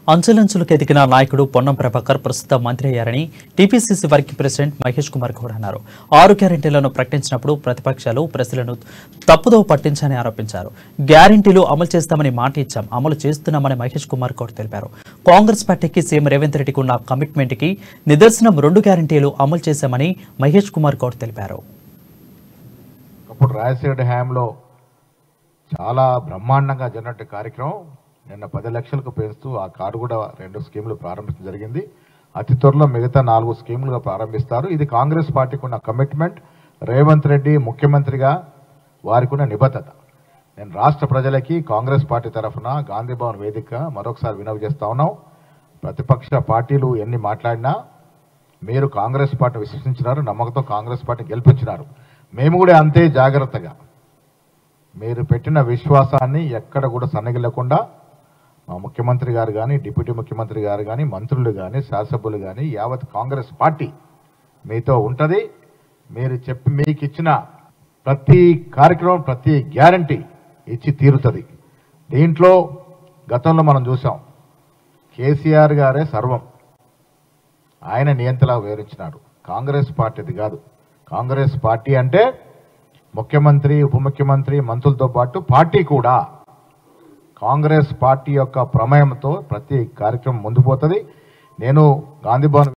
అంచులంచులకు ఎదిగిన నాయకుడు పొన్నం ప్రభాకర్ ప్రస్తుత మంత్రి అయ్యారని TPCC working president Mahesh Kumar Goud అన్నారు ఆరు గ్యారెంటీలను ప్రకటించినప్పుడు ప్రతిపక్షాలు ప్రజలను తప్పుదో పట్టించని ఆరోపించారు గ్యారెంటీలు అమలు చేస్తామని మాట ఇచ్చాం అమలు చేస్తున్నామని మహేష్ కుమార్ గౌడ్ తెలిపారు కాంగ్రెస్ పార్టీకి సీఎం రేవంత్ రెడ్డికి ఉన్న కమిట్మెంట్ కి నిదర్శనం రెండు గ్యారెంటీలు అమలు చేశామని మహేష్ కుమార్ గౌడ్ తెలిపారు అప్పుడు రాజశేఖర హయాంలో చాలా బ్రహ్మాండంగా జరిగినట్టు కార్యక్రమం నిన్న పది లక్షలకు పెంచుతూ ఆ కార్డు కూడా రెండు స్కీములు ప్రారంభించడం జరిగింది అతి త్వరలో మిగతా నాలుగు స్కీములుగా ప్రారంభిస్తారు ఇది కాంగ్రెస్ పార్టీకి ఉన్న కమిట్మెంట్ రేవంత్ రెడ్డి ముఖ్యమంత్రిగా వారికి ఉన్న నిబద్ధత నేను రాష్ట్ర ప్రజలకి కాంగ్రెస్ పార్టీ తరఫున గాంధీ భవన్ వేదిక మరొకసారి వినవి చేస్తా ఉన్నాం ప్రతిపక్ష పార్టీలు ఎన్ని మాట్లాడినా మీరు కాంగ్రెస్ పార్టీ విశ్వసించినారు నమ్మకంతో కాంగ్రెస్ పార్టీ గెలిపించినారు మేము కూడా అంతే జాగ్రత్తగా మీరు పెట్టిన విశ్వాసాన్ని ఎక్కడ కూడా సన్నగిల్లకుండా మా ముఖ్యమంత్రి గారు కానీ డిప్యూటీ ముఖ్యమంత్రి గారు కానీ మంత్రులు కానీ శాసనసభ్యులు కానీ యావత్ కాంగ్రెస్ పార్టీ మీతో ఉంటుంది మీరు చెప్పి మీకు ఇచ్చిన ప్రతి కార్యక్రమం ప్రతి గ్యారంటీ ఇచ్చి తీరుతుంది దీంట్లో గతంలో మనం చూసాం కేసీఆర్ గారే సర్వం ఆయన నియంతలా వివరించినాడు కాంగ్రెస్ పార్టీది కాదు కాంగ్రెస్ పార్టీ అంటే ముఖ్యమంత్రి ఉప ముఖ్యమంత్రి మంత్రులతో పాటు పార్టీ కూడా కాంగ్రెస్ పార్టీ యొక్క ప్రమేయంతో ప్రతి కార్యక్రమం ముందు పోతుంది నేను గాంధీ భవన్